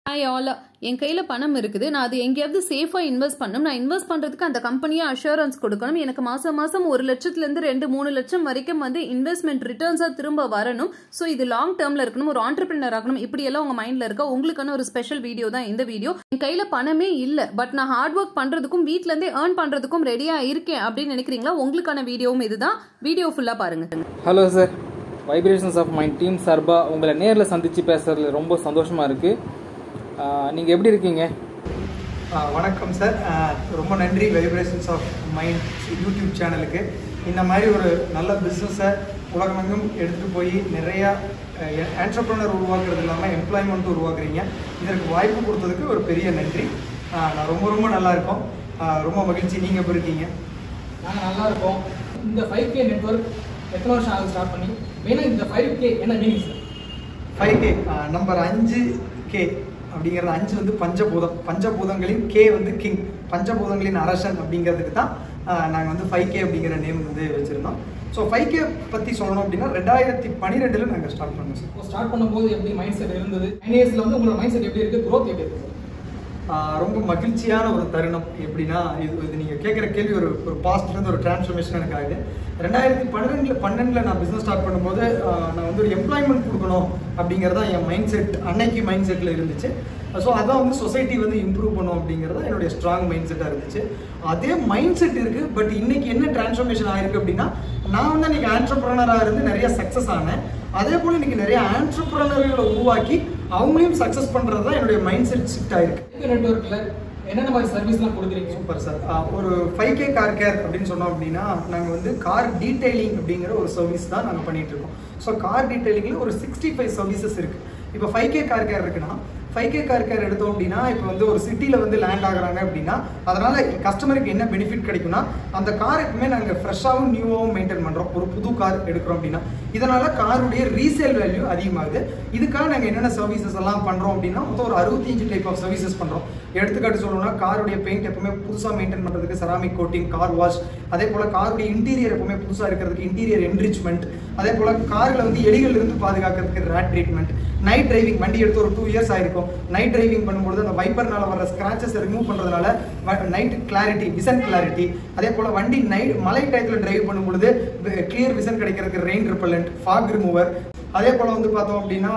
hi all என் கையில் பணம் இருக்குது நான் அது எங்கேயாவது சேஃபாக இன்வெஸ்ட் பண்ணணும் நான் இன்வெஸ்ட் பண்ணுறதுக்கு அந்த கம்பெனியை அஷூரன்ஸ் கொடுக்கணும் எனக்கு மாதம் மாதம் ஒரு லட்சத்துலேருந்து ரெண்டு மூணு லட்சம் வரைக்கும் வந்து இன்வெஸ்ட்மெண்ட் ரிட்டர்ன்ஸாக திரும்ப வரணும் ஸோ இது லாங் டேர்மில் இருக்கணும் ஒரு ஆண்டர்பிரினர் ஆகணும் இப்படியெல்லாம் உங்கள் மைண்டில் இருக்க உங்களுக்கான ஒரு ஸ்பெஷல் வீடியோ தான் இந்த வீடியோ என் கையில் பணமே இல்லை பட் நான் ஹார்ட் ஒர்க் பண்ணுறதுக்கும் வீட்டிலேருந்தே ஏர்ன் பண்ணுறதுக்கும் ரெடியாக இருக்கேன் அப்படின்னு நினைக்கிறீங்களா உங்களுக்கான வீடியோவும் இதுதான் வீடியோ ஃபுல்லாக பாருங்கள் hello sir vibrations of mind team சார்பாக உங்களை நேரில் சந்தித்து பேசுறதுல ரொம்ப சந்தோஷமாக இருக்குது நீங்கள் எப்படி இருக்கீங்க ஆ, வணக்கம் சார் ஆ, ரொம்ப நன்றி வைப்ரேஷன்ஸ் ஆஃப் மைண்ட் யூடியூப் சேனலுக்கு இந்த மாதிரி ஒரு நல்ல பிஸ்னஸை உலகமெங்கும் எடுத்துகிட்டு போய் நிறையா ஆண்டர்ப்ரனர் உருவாக்குறது இல்லாமல் எம்ப்ளாய்மெண்ட் உருவாக்குறீங்க இதற்கு வாய்ப்பு கொடுத்ததுக்கு ஒரு பெரிய நன்றி ஆ, நான் ரொம்ப ரொம்ப நல்லா இருக்கோம் ஆ, ரொம்ப மகிழ்ச்சி நீங்கள் எப்படி இருக்கீங்க நாங்கள் நல்லா இருக்கோம் இந்த ஃபைவ் கே நெட்ஒர்க் எத்தனை வருஷம் ஆகுது ஸ்டார்ட் பண்ணி மெயினாக இந்த ஃபைவ் கே என்ன meaning sir five K number அஞ்சு கே அப்படிங்கிறது அஞ்சு வந்து பஞ்சபூதம் பஞ்சபூதங்களின் கே வந்து கிங் பஞ்சபூதங்களின் அரசன் அப்படிங்கிறதுக்கு தான் நாங்கள் வந்து ஃபைவ் கே அப்படிங்கிற நேம் வந்து வச்சுருந்தோம் ஸோ ஃபைவ் கே பற்றி சொல்லணும் அப்படின்னா ரெண்டாயிரத்தி பன்னிரெண்டில் நாங்கள் ஸ்டார்ட் பண்ணோம் சார் இப்போ ஸ்டார்ட் பண்ணும்போது எப்படி மைண்ட் செட் இருந்தது நைன் இயர்ஸில் வந்து உங்களோட மைண்ட் செட் எப்படி இருக்குது growth எப்படி இருக்குது ஆஹ் ரொம்ப மகிழ்ச்சியான ஒரு தருணம் எப்படின்னா இது இது நீங்கள் கேட்குற கேள்வி ஒரு ஒரு பாஸ்ட்லேருந்து ஒரு டிரான்ஸ்ஃபர்மேஷன் எனக்கு ஆகுது ரெண்டாயிரத்தி பன்னெண்டில் பன்னெண்டில் நான் பிஸ்னஸ் ஸ்டார்ட் பண்ணும்போது ஆஹ் நான் வந்து ஒரு எம்ப்ளாய்மெண்ட் கொடுக்கணும் அப்படிங்கிறது தான் என் மைண்ட் செட் அன்னைக்கு மைண்ட் செட்டில் இருந்துச்சு ஸோ அதான் வந்து சொசைட்டி வந்து இம்ப்ரூவ் பண்ணும் அப்படிங்கிறது தான் என்னுடைய ஸ்ட்ராங் மைண்ட் செட்டாக இருந்துச்சு அதே மைண்ட் செட் இருக்குது பட் இன்னைக்கு என்ன டிரான்ஸ்ஃபர்மேஷன் ஆயிருக்கு அப்படின்னா நான் வந்து இன்னைக்கு ஆண்டர்பிரனராக இருந்து நிறைய சக்ஸஸ் ஆனேன் அதே போல் இன்னைக்கு நிறைய ஆண்டர்பிரனர்களை உருவாக்கி அவங்களையும் சக்ஸஸ் பண்ணுறது தான் என்னுடைய மைண்ட் செட் ஷிஃப்ட் ஆயிருக்கு ஃபைவ் கே நெட்ஒர்க்கில் என்னென்ன மாதிரி சர்வீஸ்லாம் கொடுக்குறீங்க சூப்பர் சார் ஒரு ஃபைவ் கே கார் கேர் அப்படின்னு சொன்னோம் அப்படின்னா நாங்கள் வந்து கார் டீடைலிங் அப்படிங்கிற ஒரு சர்வீஸ் தான் நாங்கள் பண்ணிட்டு இருக்கோம் ஸோ கார் டீடைலிங்கில் ஒரு சிக்ஸ்டி ஃபைவ் சர்வீசஸ் இருக்கு இப்போ ஃபைவ் கே கார் கேர் இருக்குன்னா ஃபைவ் கே கார் கேர் எடுத்தோம் அப்படின்னா இப்போ வந்து ஒரு சிட்டியில் வந்து லேண்ட் ஆகுறாங்க அப்படின்னா அதனால கஸ்டமருக்கு என்ன பெனிஃபிட் கிடைக்கும்னா அந்த கார் எப்பவுமே நாங்கள் ஃப்ரெஷ்ஷாகவும் நியூவாகவும் மெயின்டைன் பண்ணுறோம் ஒரு புது கார் எடுக்கிறோம் அப்படின்னா இதனால காருடைய ரீசேல் வேல்யூ அதிகமாகுது இதுக்காக நாங்கள் என்னென்ன சர்வீசஸ் எல்லாம் பண்ணுறோம் அப்படின்னா மொத்தம் ஒரு அறுபத்தஞ்சு டைப் ஆஃப் சர்வீசஸ் பண்ணுறோம் எடுத்துக்காட்டு சொல்லணும்னா காருடைய பெயிண்ட் எப்பவுமே புதுசாக மெயின்டைன் பண்ணுறதுக்கு செராமிக் கோட்டிங் கார் வாஷ் அதே போல் காருடைய இன்டீரியர் எப்பவுமே புதுசாக இருக்கிறதுக்கு இன்டீரியர் என்ரிச்மெண்ட் அதே போல் காரில் வந்து எலிகள் இருந்து பாதுகாக்கிறதுக்கு ரேட் ட்ரீட்மெண்ட் நைட் டிரைவிங் வண்டி எடுத்து ஒரு டூ இயர்ஸ் ஆயிருக்கும் நைட் டிரைவிங் பண்ணும்போது அந்த வைப்பர்னால வர ஸ்கிராச்சஸ் ரிமூவ் பண்ணுறதுனால நைட் கிளாரிட்டி விசன் கிளாரிட்டி அதே போல் வண்டி நைட் மழை டயத்தில் டிரைவ் பண்ணும்பொழுது கிளியர் விசன் கிடைக்கிறதுக்கு ரெயின் ரிப்பலண்ட் ஃபாக் ரிமூவர் அதே போல் வந்து பார்த்தோம் அப்படின்னா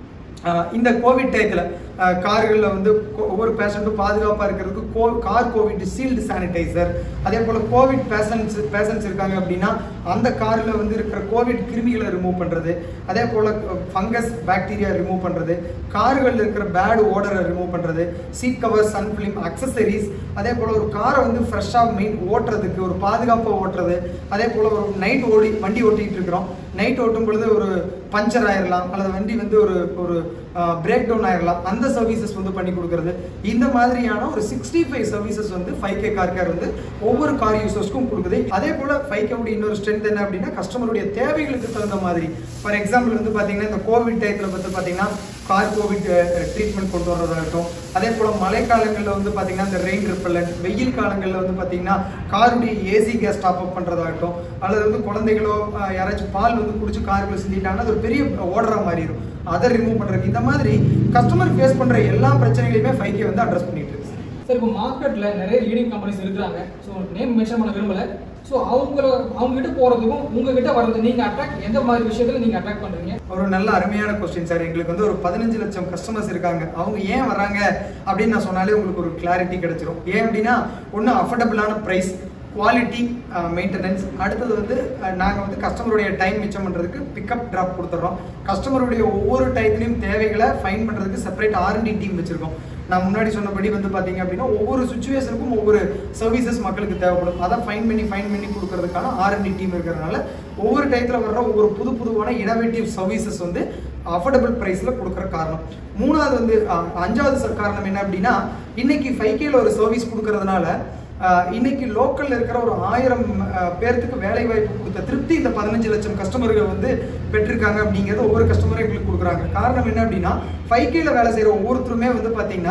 ஆஹ் இந்த கோவிட் டயத்தில் கார்களில் வந்து கொ- ஒவ்வொரு பேஷண்ட்டும் பாதுகாப்பாக இருக்கிறதுக்கு go car covid shield sanitizer அதே போல் கோவிட் பேஷண்ட்ஸ் பேஷண்ட்ஸ் இருக்காங்க அப்படின்னா அந்த காரில் வந்து இருக்கிற கோவிட் கிருமிகளை ரிமூவ் பண்ணுறது அதே போல் ஃபங்கஸ் பாக்டீரியா ரிமூவ் பண்ணுறது கார்களில் இருக்கிற பேட் ஓடரை ரிமூவ் பண்ணுறது seat cover sun film accessories அதே போல் ஒரு காரை வந்து ஃப்ரெஷ்ஷாக மெயின் ஓட்டுறதுக்கு ஒரு பாதுகாப்பாக ஓட்டுறது அதே போல் ஒரு நைட் ஓடி வண்டி ஓட்டிகிட்டு இருக்கிறோம் நைட் ஓட்டும் பொழுது ஒரு பஞ்சர் ஆயிரலாம் அல்லது வண்டி வந்து ஒரு ஒரு பிரேக் டவுன் ஆயிரலாம் அந்த சர்வீசஸ் வந்து பண்ணி கொடுக்கறது இந்த மாதிரியான ஒரு சிக்ஸ்டி ஃபைவ் சர்வீசஸ் வந்து ஃபைவ் கே கார் கேர் வந்து ஒவ்வொரு கார் யூசர்ஸ்க்கும் கொடுக்குது அதே போல் ஃபைவ் கேவுடைய இன்னொரு ஸ்ட்ரென்த் என்ன அப்படின்னா கஸ்டமருடைய தேவைகளுக்கு தகுந்த மாதிரி ஃபார் எக்ஸாம்பிள் வந்து பார்த்தீங்கன்னா இந்த கோவிட் டயத்தில் வந்து பார்த்தீங்கன்னா கார் கோவிட் ட்ரீட்மெண்ட் கொண்டு வர்றதாகட்டும் அதே போல் மழைக்காலங்களில் வந்து பார்த்தீங்கன்னா இந்த ரெயின் ரிப்பலண்ட் வெயில் காலங்களில் வந்து பார்த்தீங்கன்னா காருடைய ஏசி கேஸ் டாப் அப் பண்ணுறதாகட்டும் அல்லது வந்து குழந்தைகளோ அஹ், யாராச்சும் பால் வந்து குடிச்சு காருக்குள்ள சிந்திட்டாங்கன்னா அது ஒரு பெரிய ஓடுற மாறிடும் அதை ரிமூவ் பண்ணுறதுக்கு இந்த மாதிரி கஸ்டமர் ஃபேஸ் பண்ணுற எல்லா பிரச்சனைகளையுமே ஃபைவ் கே வந்து அட்ரஸ் பண்ணிட்டு இருக்கு சார் இப்போ மார்க்கெட்டில் நிறைய லீடிங் கம்பெனிஸ் இருக்கிறாங்க ஸோ நேம் மென்ஷன் பண்ண விரும்பல ஸோ அவங்கள அவங்க கிட்ட போகிறதுக்கும் உங்ககிட்ட வர்றது நீங்கள் அட்ராக்ட் எந்த மாதிரி விஷயத்தில் நீங்கள் அட்ராக்ட் பண்ணுறீங்க ஒரு நல்ல அருமையான கொஸ்டின் சார் எங்களுக்கு வந்து ஒரு பதினஞ்சு லட்சம் கஸ்டமர்ஸ் இருக்காங்க அவங்க ஏன் வராங்க அப்படின்னு நான் சொன்னாலே உங்களுக்கு ஒரு கிளாரிட்டி கிடைச்சிரும் ஏன் அப்படின்னா ஒன்று அஃபோர்டபுளான ப்ரைஸ் குவாலிட்டி மெயின்டெனன்ஸ் அடுத்தது வந்து நாங்கள் வந்து கஸ்டமருடைய டைம் மிச்சம் பண்ணுறதுக்கு பிக்கப் ட்ராப் கொடுத்துட்றோம் கஸ்டமருடைய ஒவ்வொரு டயத்துலையும் தேவைகளை ஃபைன் பண்ணுறதுக்கு செப்பரேட் ஆர்என்டி டீம் வச்சுருக்கோம் நான் முன்னாடி சொன்னபடி வந்து பார்த்தீங்க அப்படின்னா ஒவ்வொரு சுச்சுவேஷனுக்கும் ஒவ்வொரு சர்வீசஸ் மக்களுக்கு தேவைப்படும் அதை ஃபைன் பண்ணி ஃபைன் பண்ணி கொடுக்கறதுக்கான ஆர்என்டி டீம் இருக்கிறதுனால ஒவ்வொரு டயத்தில் வர்ற ஒவ்வொரு புது புதுவான இனோவேட்டிவ் சர்வீசஸ் வந்து அஃபோர்டபுள் ப்ரைஸில் கொடுக்குற காரணம் மூணாவது வந்து அஹ், அஞ்சாவது ச- காரணம் என்ன அப்படின்னா இன்னைக்கு ஃபைவ் கேல ஒரு சர்வீஸ் கொடுக்கறதுனால அஹ், இன்னைக்கு லோக்கல்ல இருக்கிற ஒரு ஆயிரம் அஹ், பேர்த்துக்கு வேலை வாய்ப்பு கொடுத்த திருப்தி இந்த பதினஞ்சு லட்சம் கஸ்டமர்கள் வந்து பெற்றிருக்காங்க அப்படிங்கிறது ஒவ்வொரு கஸ்டமரும் எங்களுக்கு கொடுக்குறாங்க காரணம் என்ன அப்படின்னா ஃபைவ் கேல வேலை செய்யற ஒவ்வொருத்தருமே வந்து பாத்தீங்கன்னா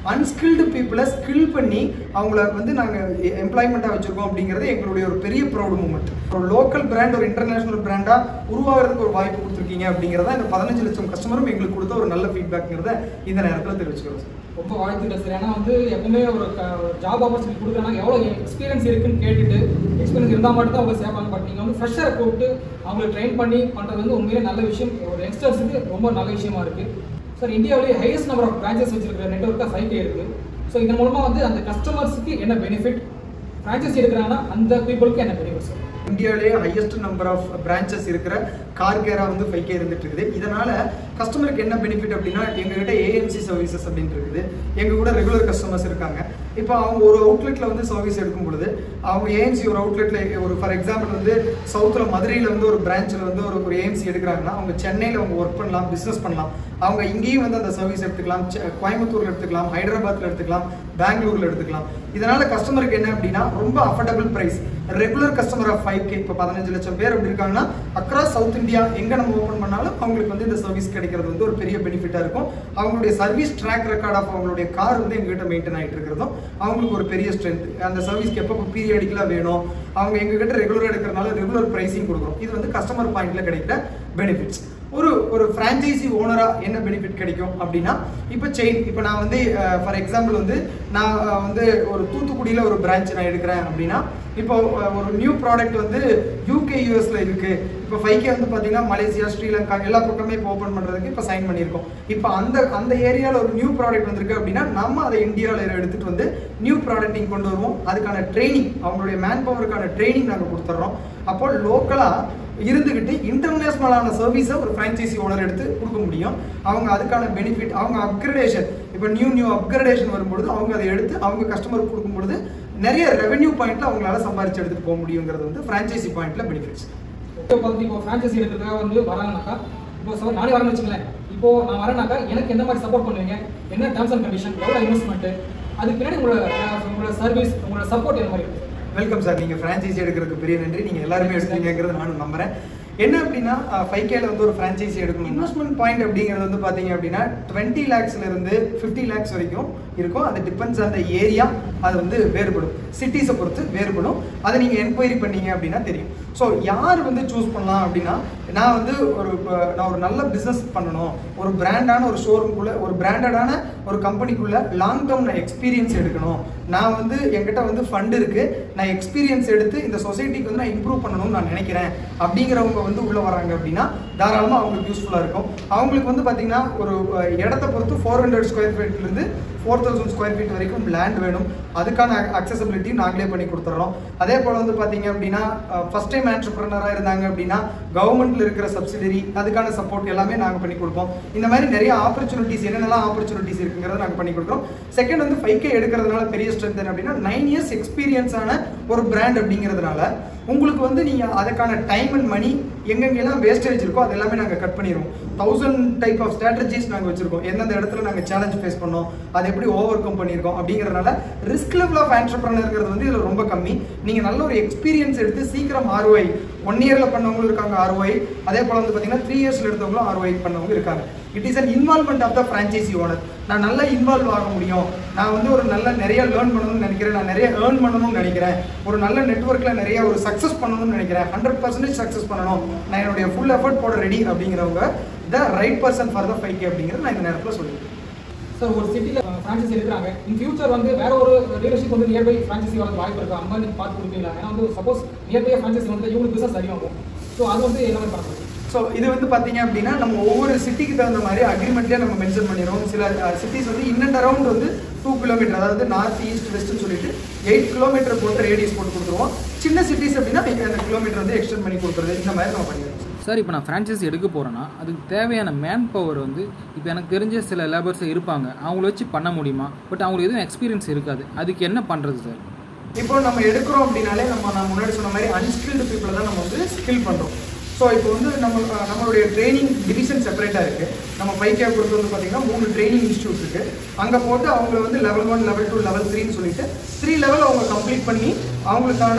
அன்ஸ்கில்டு பீப்புளை ஸ்கில் பண்ணி அவங்கள வந்து நாங்கள் எம்ப்ளாய்மெண்ட்டாக வச்சுருக்கோம் அப்படிங்கிறது எங்களுடைய ஒரு பெரிய ப்ரௌட் மூமெண்ட் ஒரு லோக்கல் பிராண்ட் ஒரு இன்டர்நேஷனல் பிராண்டாக உருவாகிறதுக்கு ஒரு வாய்ப்பு கொடுத்துருக்கீங்க அப்படிங்கிறத இந்த பதினஞ்சு லட்சம் கஸ்டமரும் எங்களுக்கு கொடுத்த ஒரு நல்ல ஃபீட்பேக்ங்கிறத இந்த நேரத்தில் தெரிவிச்சுக்கிறோம் சார் ரொம்ப வாழ்த்துக்கள் சார் ஏன்னா வந்து எப்பவுமே ஒரு ஜாப் ஆப்பர்ச்சுனிட்டி கொடுக்குறாங்க எவ்வளோ எக்ஸ்பீரியன்ஸ் இருக்குன்னு கேட்டுட்டு எக்ஸ்பீரியன்ஸ் இருந்தால் மட்டும் தான் அவங்க சேர்ப்பாங்க பட் நீங்கள் வந்து ஃப்ரெஷரை கூப்பிட்டு அவங்களை ட்ரெயின் பண்ணி பண்ணுறது வந்து உண்மையிலே நல்ல விஷயம் ஒரு யங்ஸ்டர்ஸுக்கு ரொம்ப நல்ல விஷயமா இருக்குது சார் இந்தியாவிலேயே ஹையஸ்ட் நம்பர் ஆஃப் பிரான்ச்சஸ் வச்சிருக்கிற நெட்ஒர்க்காக ஃபைவ் கே இருக்குது ஸோ இதன் மூலமாக வந்து அந்த கஸ்டமர்ஸுக்கு என்ன பெனிஃபிட் ஃப்ரான்ச்சைசி எடுக்கிறாங்கன்னா அந்த பீப்புளுக்கு என்ன பெனிஃபிட் சார் இந்தியாவிலேயே ஹையஸ்ட் நம்பர் ஆஃப் பிரான்ச்சஸ் இருக்கிற கார் கேரா வந்து ஃபைவ் கே இருந்துட்டு இருக்குது இதனால கஸ்டமருக்கு என்ன பெனிஃபிட் அப்படின்னா எங்ககிட்ட ஏஎம்சி சர்வீசஸ் அப்படின்னு இருக்குது எங்க கூட ரெகுலர் கஸ்டமர்ஸ் இருக்காங்க இப்போ அவங்க ஒரு அவுட்லெட்ல வந்து சர்வீஸ் எடுக்கும் பொழுது அவங்க ஏஎம்சி ஒரு அவுட்லெட்ல ஒரு ஃபார் எக்ஸாம்பிள் வந்து சவுத்துல மதுரையில வந்து ஒரு பிரான்ச்ல வந்து ஒரு ஒரு ஏஎம்சி எடுக்கிறாங்கன்னா அவங்க சென்னையில அவங்க ஒர்க் பண்ணலாம் பிசினஸ் பண்ணலாம் அவங்க இங்கேயும் வந்து அந்த சர்வீஸ் எடுத்துக்கலாம் செ- கோயம்புத்தூர்ல எடுத்துக்கலாம் ஹைதராபாத்ல எடுத்துக்கலாம் பெங்களூர்ல எடுத்துக்கலாம் இதனால கஸ்டமருக்கு என்ன அப்படின்னா ரொம்ப affordable price regular customer of five K இப்போ பதினஞ்சு லட்சம் பேர் அப்படி இருக்காங்கன்னா அக்ராஸ் சவுத் இந்தியா எங்க நம்ம ஓப்பன் பண்ணாலும் அவங்களுக்கு வந்து இந்த சர்வீஸ் கிடைக்கிறது வந்து ஒரு பெரிய பெனிஃபிட்டா இருக்கும் அவங்களுடைய சர்வீஸ் ட்ராக் ரெக்கார்ட் ஆஃப் அவங்களுடைய கார் வந்து எங்ககிட்ட மெயின்டைன் ஆகிட்டு இருக்கிறதும் அவங்களுக்கு ஒரு பெரிய ஸ்ட்ரென்த் அந்த சர்வீஸ்க்கு எப்போ பீரியடிக்கலாக வேணும் அவங்க எங்ககிட்ட ரெகுலர் எடுக்கிறனால ரெகுலர் ப்ரைஸிங் கொடுக்குறோம் இது வந்து கஸ்டமர் பாயிண்ட்ல கிடைக்கிற பெனிஃபிட்ஸ் ஒரு ஒரு ஃப்ரான்ச்சைசி ஓனரா என்ன பெனிஃபிட் கிடைக்கும் அப்படின்னா இப்போ செயின் இப்போ நான் வந்து ஃபார் எக்ஸாம்பிள் வந்து நான் அஹ், வந்து ஒரு தூத்துக்குடியில் ஒரு பிரான்ச் நான் எடுக்கிறேன் அப்படின்னா இப்போ அஹ், ஒரு நியூ ப்ராடக்ட் வந்து யூகே யூஎஸ்ல இருக்கு இப்போ ஃபைவ் கே வந்து பார்த்தீங்கன்னா மலேசியா ஸ்ரீலங்கா எல்லா பக்கமே இப்போ ஓப்பன் பண்ணுறதுக்கு இப்போ சைன் பண்ணியிருக்கோம் இப்போ அந்த அந்த ஏரியாவில் ஒரு நியூ ப்ராடக்ட் வந்திருக்கு அப்படின்னா நம்ம அதை இந்தியாவில் எடுத்துட்டு வந்து நியூ ப்ராடக்ட் இங்கே கொண்டு வருவோம் அதுக்கான ட்ரைனிங் அவங்களுடைய மேன் பவருக்கான ட்ரைனிங் நாங்கள் கொடுத்துட்றோம் அப்போ லோக்கலாக இருந்துகிட்டு இன்டர்நேஷனலான சர்வீஸை ஒரு ஃப்ரான்ச்சைசி ஓனர் எடுத்து கொடுக்க முடியும் அவங்க அதுக்கான பெனிஃபிட் அவங்க அப்கிரேடேஷன் இப்போ நியூ நியூ அப்கிரேடேஷன் வரும்பொழுது அவங்க அதை எடுத்து அவங்க கஸ்டமருக்கு கொடுக்கும்பொழுது நிறைய ரெவென்யூ பாயிண்ட்ல அவங்களால சம்பாரிச்சு எடுத்துட்டு போக முடியுங்கிறது வந்து ஃப்ரான்ச்சைசி பாயிண்ட்ல பெனிஃபிட்ஸ் இப்போ பார்த்து இப்போ ஃப்ரான்ச்சைசி எடுக்கிறதுக்காக வந்து வராங்கனாக்கா இப்போ சார் நானே வரேன்னு வச்சுங்களேன் இப்போ நான் வரேனாக்கா எனக்கு எந்த மாதிரி சப்போர்ட் பண்ணுவீங்க என்ன டேர்ம்ஸ் அண்ட் கண்டிஷன் எவ்வளோ இன்வெஸ்ட்மெண்ட் அதுக்கு பின்னாடி உங்களோட அஹ், உங்களோட சர்வீஸ் உங்களோட சப்போர்ட் என்ன மாதிரி இருக்கு வெல்கம் சார் நீங்க ஃப்ரான்ச்சைசி எடுக்கிறதுக்கு பெரிய நன்றி நீங்க எல்லாருமே எடுத்தீங்கிறது நானும் நம்புறேன் என்ன அப்படின்னா ஃபைவ் கேல வந்து ஒரு ஃப்ரான்ச்சைசி எடுக்கணும் இன்வெஸ்ட்மெண்ட் பாயிண்ட் அப்படிங்கிறது வந்து பாத்தீங்க அப்படின்னா டுவெண்ட்டி லேக்ஸ்ல இருந்து ஃபிஃப்டி லேக்ஸ் வரைக்கும் இருக்கும் அது டிபெண்ட்ஸ் அந்த ஏரியா அது வந்து வேறுபடும் சிட்டிஸை பொறுத்து வேறுபடும் அதை நீங்க என்கொயரி பண்ணீங்க அப்படின்னா தெரியும் ஸோ யார் வந்து சூஸ் பண்ணலாம் அப்படின்னா நான் வந்து ஒரு இப்ப நான் ஒரு நல்ல பிஸ்னஸ் பண்ணணும் ஒரு பிராண்டான ஒரு ஷோரூம்குள்ள ஒரு பிராண்டடான ஒரு கம்பெனிக்குள்ள லாங் டேர்ம் நான் எக்ஸ்பீரியன்ஸ் எடுக்கணும் நான் வந்து என்கிட்ட வந்து ஃபண்ட் இருக்கு நான் எக்ஸ்பீரியன்ஸ் எடுத்து இந்த சொசைட்டிக்கு வந்து நான் இம்ப்ரூவ் பண்ணணும்னு நான் நினைக்கிறேன் அப்படிங்கிறவங்க வந்து உள்ள வராங்க அப்படின்னா தாராளமாக அவங்களுக்கு யூஸ்ஃபுல்லாக இருக்கும் அவங்களுக்கு வந்து பார்த்தீங்கன்னா ஒரு அஹ், இடத்த பொறுத்து ஃபோர் ஹண்ட்ரட் ஸ்கொயர் ஃபீட்லேருந்து ஃபோர் தௌசண்ட் ஸ்கொயர் ஃபீட் வரைக்கும் லேண்ட் வேணும் அதுக்கான அக்சசபிலிட்டி நாங்களே பண்ணி கொடுத்துட்றோம் அதே போல் வந்து பார்த்தீங்க அப்படின்னா ஃபர்ஸ்ட் டைம் ஆண்டர்பிரினராக இருந்தாங்க அப்படின்னா கவர்மெண்ட்ல இருக்கிற சப்சிடரி அதுக்கான சப்போர்ட் எல்லாமே நாங்கள் பண்ணி கொடுப்போம் இந்த மாதிரி நிறைய ஆப்பர்ச்சுனிட்டிஸ் என்னென்னலாம் ஆப்பர்ச்சுனிட்டிஸ் இருக்குங்கிறத நாங்கள் பண்ணி கொடுக்குறோம் செகண்ட் வந்து ஃபைவ் கே எடுக்கிறதுனால பெரிய ஸ்ட்ரென்த் என்ன அப்படின்னா நைன் இயர்ஸ் எக்ஸ்பீரியன்ஸான ஒரு பிராண்ட் அப்படிங்கிறதுனால உங்களுக்கு வந்து நீங்கள் அதுக்கான டைம் அண்ட் மணி எங்கெங்கெல்லாம் வேஸ்டேஜ் இருக்கோ அது எல்லாமே நாங்கள் கட் பண்ணிடுவோம் தௌசண்ட் டைப் ஆஃப் ஸ்ட்ராட்டஜிஸ் நாங்கள் வச்சிருக்கோம் எந்தெந்த இடத்துல நாங்கள் சேலஞ்ச் ஃபேஸ் பண்ணோம் அதை எப்படி ஓவர் கம் பண்ணியிருக்கோம் அப்படிங்கிறதுனால ரிஸ்க் லெவல் ஆஃப் ஆண்டர்பிரனருங்கிறது வந்து இதில் ரொம்ப கம்மி நீங்கள் நல்ல ஒரு எக்ஸ்பீரியன்ஸ் எடுத்து சீக்கிரம் ROI ஒன் இயரில் பண்ணவங்களும் இருக்காங்க ROI அதே போல் வந்து பார்த்தீங்கன்னா த்ரீ இயர்ஸில் எடுத்தவங்களும் ROI பண்ணவங்க இருக்காங்க it is an involvement of the franchisee owner நான் நல்லா இன்வால்வ் ஆக முடியும் நான் வந்து ஒரு நல்ல நிறைய லேர்ன் பண்ணணும்னு நினைக்கிறேன் நான் நிறைய ஏர்ன் பண்ணணும்னு நினைக்கிறேன் ஒரு நல்ல நெட்ஒர்க்கில் நிறைய ஒரு சக்ஸஸ் பண்ணணும்னு நினைக்கிறேன் ஹண்ட்ரட் பர்சன்டேஜ் சக்ஸஸ் பண்ணணும் நான் என்னுடைய ஃபுல் எஃபர்ட் போட ரெடி அப்படிங்கிறவங்க the right person for the five K அப்படிங்கிறது நான் இந்த நேரத்தில் சொல்லியிருக்கேன் சார் ஒரு சிட்டியில் ஃப்ரான்ச்சைசி எடுக்கிறாங்க இன் ஃபியூச்சர் வந்து வேற ஒரு டீலர்ஷிப் வந்து நியர்பை ஃப்ரான்ச்சைசி வரது வாய்ப்பு இருக்கு அந்த மாதிரி நீங்க பார்த்து கொடுப்பீங்களா ஏன்னா வந்து சப்போஸ் நியர்பை ஃப்ரான்ச்சைசி வந்து இவங்களுக்கு பிசினஸ் அதிகமாகும் ஸோ அது வந்து என்ன மாதிரி பார்க்கலாம் ஸோ இது வந்து பார்த்தீங்க அப்படின்னா நம்ம ஒவ்வொரு சிட்டிக்கு தகுந்த மாதிரி அக்ரிமெண்ட்லேயே நம்ம மென்ஷன் பண்ணிடுவோம் சில சிட்டிஸ் வந்து இன் அண்ட் அரௌண்ட் வந்து டூ கிலோமீட்டர் அதாவது நார்த் ஈஸ்ட் வெஸ்ட்னு சொல்லிட்டு எயிட் கிலோமீட்டர் போட்டு ரேடியஸ் போட்டு கொடுத்துருவோம் சின்ன சிட்டிஸ் அப்படின்னா அந்த கிலோமீட்டர் வந்து எக்ஸ்டெண்ட் பண்ணி கொடுக்குறது இந்த மாதிரி நம்ம பண்ணிடுவோம் சார் இப்போ நான் ஃப்ரான்ச்சைசி எடுக்க போகிறேன்னா அதுக்கு தேவையான மேன் பவர் வந்து இப்போ எனக்கு தெரிஞ்ச சில லேபர்ஸ் இருப்பாங்க அவங்கள வச்சு பண்ண முடியுமா பட் அவங்களுக்கு எதுவும் எக்ஸ்பீரியன்ஸ் இருக்காது அதுக்கு என்ன பண்ணுறது சார் இப்போ நம்ம எடுக்கிறோம் அப்படின்னாலே நம்ம நான் முன்னாடி சொன்ன மாதிரி அன்ஸ்கில்டு பீப்புளை தான் நம்ம வந்து ஸ்கில் பண்ணுறோம் ஸோ இப்போ வந்து நம்ம அஹ், நம்மளுடைய ட்ரைனிங் டிவிஷன் செப்பரேட்டாக இருக்குது நம்ம பைக்கே பொறுத்து வந்து பார்த்தீங்கன்னா மூணு ட்ரைனிங் இன்ஸ்டியூட் இருக்குது அங்கே போட்டு அவங்க வந்து level one level two level த்ரீன்னு சொல்லிட்டு த்ரீ லெவல் அவங்க கம்ப்ளீட் பண்ணி அவங்களுக்கான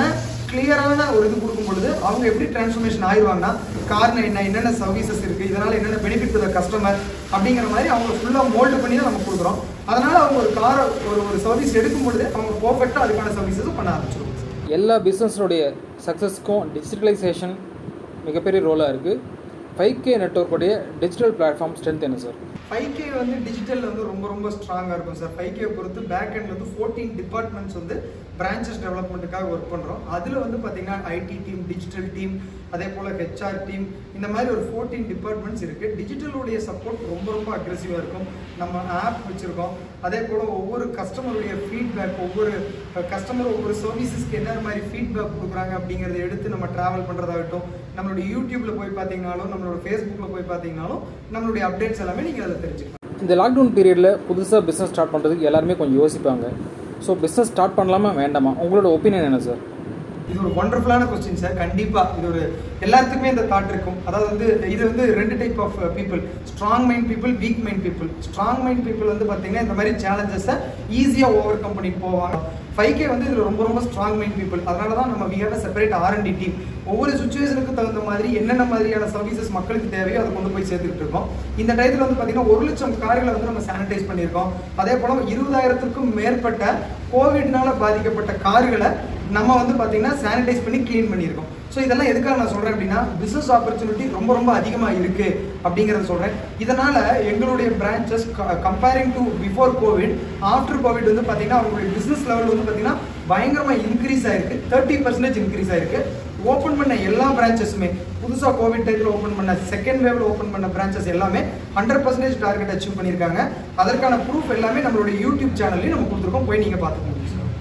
கிளியரான ஒரு இது கொடுக்கும் பொழுது அவங்க எப்படி டிரான்ஸ்ஃபர்மேஷன் ஆயிடுவாங்கன்னா கார்னா என்ன என்னென்ன சர்வீசஸ் இருக்கு இதனால என்னென்ன பெனிஃபிட் டு கஸ்டமர் அப்படிங்கிற மாதிரி அவங்க ஃபுல்லாக மோல்டு பண்ணி தான் நம்ம கொடுக்குறோம் அதனால அவங்க ஒரு காரை ஒரு ஒரு சர்வீஸ் எடுக்கும் பொழுது அவங்க பர்ஃபெக்டாக அதுக்கான சர்வீசஸும் பண்ண ஆரம்பிச்சிருவாங்க எல்லா பிஸ்னஸோடைய சக்ஸஸ்க்கும் டிஜிட்டலைசேஷன் மிகப்பெரிய ரோலாக இருக்குது ஃபைவ் கே நெட்ஒர்க்குடைய டிஜிட்டல் பிளாட்ஃபார்ம் ஸ்ட்ரென்த் என்ன சார் ஃபைவ் கே வந்து டிஜிட்டலில் வந்து ரொம்ப ரொம்ப ஸ்ட்ராங்காக இருக்கும் சார் ஃபைவ் கே பொறுத்து பேக் எண்ட்ல வந்து ஃபோர்டீன் டிபார்ட்மெண்ட்ஸ் வந்து பிரான்ச்சஸ் டெவலப்மெண்ட்டுக்காக ஒர்க் பண்ணுறோம் அதில் வந்து பார்த்தீங்கன்னா ஐடி டீம் டிஜிட்டல் டீம் அதே போல் ஹெச்ஆர் டீம் இந்த மாதிரி ஒரு ஃபோர்டீன் டிபார்ட்மெண்ட்ஸ் இருக்குது டிஜிட்டலுடைய சப்போர்ட் ரொம்ப ரொம்ப அக்ரெசிவாக இருக்கும் நம்ம ஆப் வச்சுருக்கோம் அதே போல் ஒவ்வொரு கஸ்டமருடைய ஃபீட்பேக் ஒவ்வொரு கஸ்டமர் ஒவ்வொரு சர்வீசஸ்க்கு என்ன மாதிரி ஃபீட்பேக் கொடுக்குறாங்க அப்படிங்கிறத எடுத்து நம்ம ட்ராவல் பண்ணுறதாகட்டும் நம்மளுடைய யூடியூப்ல போய் பார்த்தீங்கனாலும் நம்மளோட ஃபேஸ்புக்கில் போய் பார்த்தீங்கனாலும் நம்மளுடைய அப்டேட்ஸ் எல்லாமே நீங்கள் அதில் தெரிஞ்சுக்கலாம் இந்த லாக்டவுன் பீரியடில் புதுசாக பிஸ்னஸ் ஸ்டார்ட் பண்ணுறதுக்கு எல்லாருமே கொஞ்சம் யோசிப்பாங்க ஸோ பிஸ்னஸ் ஸ்டார்ட் பண்ணலாமா வேண்டாமா உங்களோட ஒப்பீனியன் என்ன சார் இது ஒரு ஒண்டர்ஃபுல்லான கொஸ்டின் சார் கண்டிப்பா இது ஒரு எல்லாத்துக்குமே இந்த தாட் இருக்கும் அதாவது வந்து இது வந்து ரெண்டு type of people strong mind people weak mind people strong mind people வந்து பார்த்தீங்கன்னா இந்த மாதிரி சேலஞ்சஸை ஈஸியாக ஓவர் கம் பண்ணி போவாங்க ஃபைவ் கே வந்து இதில் ரொம்ப ரொம்ப ஸ்ட்ராங் மைண்ட் பீப்புள் அதனால தான் நம்ம we have separate R and D team ஒவ்வொரு சுச்சுவேஷனுக்கு தகுந்த மாதிரி என்னென்ன மாதிரியான சர்வீசஸ் மக்களுக்கு தேவையோ அதை கொண்டு போய் சேர்த்துக்கிட்டு இருக்கோம் இந்த டயத்தில் வந்து பார்த்தீங்கன்னா ஒரு லட்சம் கார்களை வந்து நம்ம சானிடைஸ் பண்ணியிருக்கோம் அதே போல் இருபதாயிரத்துக்கும் மேற்பட்ட கோவிட்னால பாதிக்கப்பட்ட கார்களை நம்ம வந்து பார்த்தீங்கன்னா சானிடைஸ் பண்ணி க்ளீன் பண்ணியிருக்கோம் ஸோ இதெல்லாம் எதுக்காக நான் சொல்கிறேன் அப்படின்னா பிஸ்னஸ் ஆப்பர்ச்சுனிட்டி ரொம்ப ரொம்ப அதிகமாக இருக்குது அப்படிங்கிறத சொல்கிறேன் இதனால் எங்களுடைய branches comparing to before covid after covid வந்து பார்த்தீங்கன்னா அவங்களுடைய பிஸ்னஸ் லெவல் வந்து பார்த்தீங்கன்னா பயங்கரமாக இன்க்ரீஸ் ஆயிருக்கு தேர்ட்டி பர்சன்டேஜ் இன்க்ரீஸ் ஆயிருக்கு ஓப்பன் பண்ண எல்லா பிரான்ச்சஸுமே புதுசாக கோவிட் டைத்தில் ஓப்பன் பண்ண செகண்ட் வேவ்ல ஓப்பன் பண்ண பிரான்ச்சஸ் எல்லாமே ஹண்ட்ரட் பர்சன்டேஜ் டார்கெட் அச்சீவ் பண்ணியிருக்காங்க அதற்கான ப்ரூஃப் எல்லாமே நம்மளுடைய யூடியூப் சேனல்லையும் நம்ம கொடுத்துருக்கோம் போய் நீங்கள் பார்த்துக்கோங்க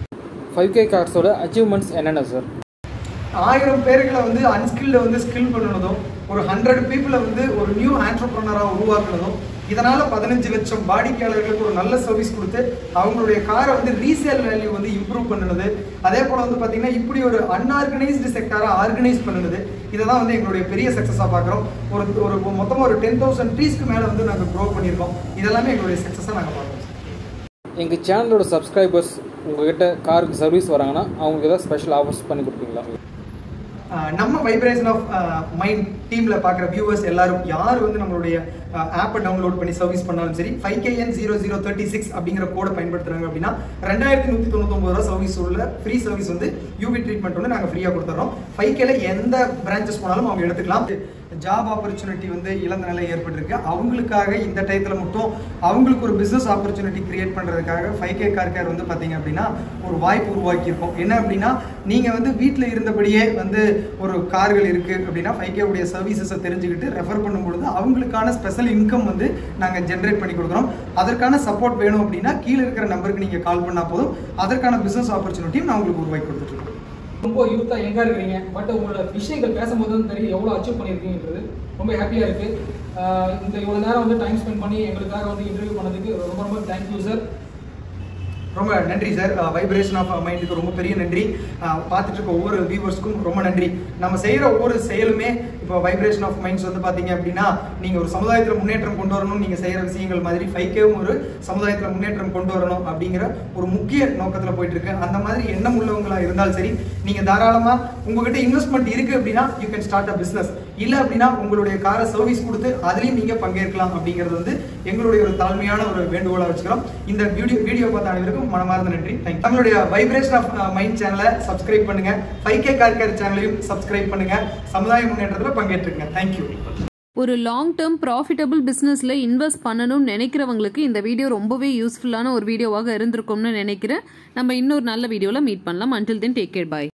ஃபைவ் கே கார்ஸோட அச்சீவ்மெண்ட்ஸ் என்னென்ன சார் ஆயிரம் பேர்களை வந்து அன்ஸ்கில்ட வந்து ஸ்கில் பண்ணணுதும் ஒரு ஹண்ட்ரட் பீப்புளை வந்து ஒரு நியூ ஆண்டர்பிரனராக உருவாக்குனதும் இதனால பதினஞ்சு லட்சம் வாடிக்கையாளர்களுக்கு ஒரு நல்ல சர்வீஸ் கொடுத்து அவங்களுடைய காரை வந்து ரீசேல் வேல்யூ வந்து இம்ப்ரூவ் பண்ணுனது அதே போல வந்து பார்த்தீங்கன்னா இப்படி ஒரு அன்ஆர்கனைஸ்டு செக்டாரை ஆர்கனைஸ் பண்ணுனது இதை தான் வந்து எங்களுடைய பெரிய சக்ஸஸாக பார்க்குறோம் ஒரு ஒரு மொத்தமாக ஒரு டென் தௌசண்ட் ட்ரீஸ்க்கு மேலே வந்து நாங்கள் க்ரோ பண்ணியிருக்கோம் இதெல்லாமே எங்களுடைய சக்ஸஸாக நாங்கள் பார்க்குறோம் எங்கள் சேனலோட சப்ஸ்கிரைபர்ஸ் உங்ககிட்ட காருக்கு சர்வீஸ் வராங்கன்னா அவங்களுக்கு ஏதாவது ஸ்பெஷல் ஆஃபர்ஸ் பண்ணி கொடுப்பீங்களா ஆஹ் நம்ம வைப்ரேஷன் ஆஃப் மைண்ட் டீமில் பார்க்குற வியூவர்ஸ் எல்லாரும் யார் வந்து நம்மளுடைய ஆப்பை டவுன்லோட் பண்ணி சர்வீஸ் பண்ணாலும் சரி five K N zero zero thirty six அப்படிங்கிற கோடை பயன்படுத்துறாங்க அப்படின்னா ரெண்டாயிரத்தி நூற்றி தொண்ணூத்தொம்பது ரூபா சர்வீஸ் உள்ள ஃப்ரீ சர்வீஸ் வந்து யூவி ட்ரீட்மெண்ட் வந்து நாங்கள் ஃப்ரீயாக கொடுத்துறோம் ஃபைவ் கேல எந்த பிரான்ச்சஸ் போனாலும் அவங்க எடுத்துக்கலாம் ஜாப் ஆப்பர்ச்சுனிட்டி வந்து இழந்த நிலை ஏற்பட்டிருக்கு அவங்களுக்காக இந்த டயத்தில் மட்டும் அவங்களுக்கு ஒரு பிஸ்னஸ் ஆப்பர்ச்சுனிட்டி கிரியேட் பண்ணுறதுக்காக ஃபைவ் கே கார் கேர் வந்து பார்த்தீங்க அப்படின்னா ஒரு வாய்ப்பு உருவாக்கியிருக்கோம் என்ன அப்படின்னா நீங்கள் வந்து வீட்டில் இருந்தபடியே வந்து ஒரு கார்கள் இருக்குது அப்படின்னா ஃபைவ் கே உடைய சர்வீசஸை தெரிஞ்சுக்கிட்டு ரெஃபர் பண்ணும்பொழுது அவங்களுக்கான ஸ்பெஷல் இன்கம் வந்து நாங்கள் ஜென்ரேட் பண்ணி கொடுக்குறோம் அதற்கான சப்போர்ட் வேணும் அப்படின்னா கீழே இருக்கிற நம்பருக்கு நீங்கள் கால் பண்ணால் போதும் அதற்கான பிஸ்னஸ் ஆப்பர்ச்சுனிட்டியும் நான் உங்களுக்கு உருவாக்கி கொடுத்துட்ருக்கோம் ரொம்ப யூத்தாக எங்கே இருக்கிறீங்க பட் உங்களோட விஷயங்கள் பேசும்போது தான் தெரியும் எவ்வளோ அச்சீவ் பண்ணியிருக்கீங்கன்றது ரொம்ப ஹாப்பியாக இருக்குது இந்த இவ்வளோ நேரம் வந்து டைம் ஸ்பெண்ட் பண்ணி எங்களுக்காக வந்து இன்டர்வியூ பண்ணதுக்கு ரொம்ப ரொம்ப தேங்க்யூ சார் ரொம்ப நன்றி சார் வைப்ரேஷன் ஆஃப் மைண்டுக்கு ரொம்ப பெரிய நன்றி அஹ், பார்த்துட்டு இருக்க ஒவ்வொரு வியூவர்ஸ்க்கும் ரொம்ப நன்றி நம்ம செய்கிற ஒவ்வொரு செயலுமே இப்போ வைப்ரேஷன் ஆஃப் மைண்ட்ஸ் வந்து பார்த்தீங்க அப்படின்னா நீங்கள் ஒரு சமுதாயத்தில் முன்னேற்றம் கொண்டு வரணும் நீங்கள் செய்கிற விஷயங்கள் மாதிரி ஃபைவ் கேவும் ஒரு சமுதாயத்தில் முன்னேற்றம் கொண்டு வரணும் அப்படிங்கிற ஒரு முக்கிய நோக்கத்தில் போயிட்டு இருக்கு அந்த மாதிரி எண்ணம் உள்ளவங்களா இருந்தாலும் சரி நீங்கள் தாராளமாக உங்ககிட்ட இன்வெஸ்ட்மெண்ட் இருக்கு அப்படின்னா you can start a business இல்லை அப்படின்னா உங்களுடைய காரை சர்வீஸ் கொடுத்து அதுலேயும் நீங்கள் பங்கேற்கலாம் அப்படிங்கிறது வந்து எங்களுடைய ஒரு தாழ்மையான ஒரு வேண்டுகோளாக வச்சுக்கிறோம் இந்த வீடியோ வீடியோ பார்த்த அனைவருக்கும் மனமார்ந்த நன்றி தேங்க்யூ நம்மளுடைய வைப்ரேஷன் ஆஃப் மைண்ட் சேனலை சப்ஸ்கிரைப் பண்ணுங்க ஃபைவ் கே கார்கர் சேனலையும் சப்ஸ்கிரைப் பண்ணுங்க சமுதாய முன்னேற்றத்தில் பங்கேற்றுங்க தேங்க்யூ ஒரு லாங் டேர்ம் ப்ராஃபிட்டபிள் பிஸ்னஸில் இன்வெஸ்ட் பண்ணணும்னு நினைக்கிறவங்களுக்கு இந்த வீடியோ ரொம்பவே யூஸ்ஃபுல்லான ஒரு வீடியோவாக இருந்திருக்கும்னு நினைக்கிறேன் நம்ம இன்னொரு நல்ல வீடியோவில் மீட் பண்ணலாம் அன்டில் தென் டேக் கேர் பாய்